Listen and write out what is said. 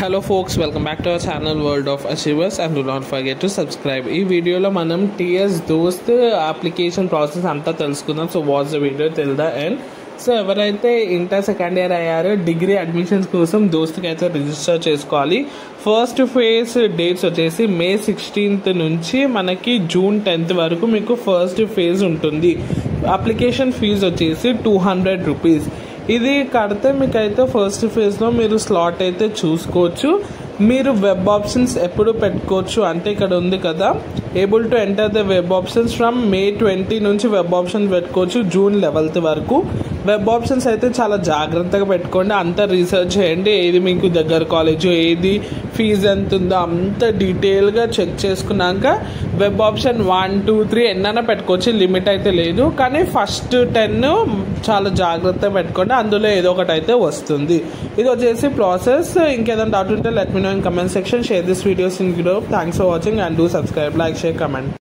hello folks welcome back to our channel world of achievers and do not forget to subscribe ఈ వీడియోలో మనం TS DOST application process అంతా తెలుసుకుందాం so watch the video till the end so ఎవరైతే inter second year అయ్యారో degree admissions కోసం దోస్తుకి అయితే రిజిస్టర్ చేసుకోవాలి ఫస్ట్ ఫేజ్ డేట్స్ వచ్చేసి మే సిక్స్టీన్త్ నుంచి మనకి జూన్ టెన్త్ వరకు మీకు ఫస్ట్ ఫేజ్ ఉంటుంది అప్లికేషన్ ఫీజు వచ్చేసి టూ హండ్రెడ్ రూపీస్ ఇది కడితే మీకు అయితే ఫస్ట్ ఫేజ్లో మీరు స్లాట్ అయితే చూసుకోవచ్చు మీరు వెబ్ ఆప్షన్స్ ఎప్పుడు పెట్టుకోవచ్చు అంటే ఇక్కడ ఉంది కదా able to enter the web options from May twenty నుంచి వెబ్ ఆప్షన్స్ పెట్టుకోవచ్చు జూన్ లెవెల్త్ వరకు వెబ్ ఆప్షన్స్ అయితే చాలా జాగ్రత్తగా పెట్టుకోండి అంత రీసెర్చ్ చేయండి ఏది మీకు దగ్గర కాలేజ్ ఏది ఫీజు ఎంత ఉందో అంత డీటెయిల్గా చెక్ చేసుకున్నాక web option one two three ఎన్నైనా పెట్టుకోవచ్చు లిమిట్ అయితే లేదు కానీ ఫస్ట్ టెన్ చాలా జాగ్రత్తగా పెట్టుకోండి అందులో ఏదో ఒకటి అయితే వస్తుంది ఇది వచ్చేసి ప్రాసెస్ ఇంకేదైనా డౌట్ ఉంటే let me know in comment section share this videos in group thanks for watching and do subscribe like share comment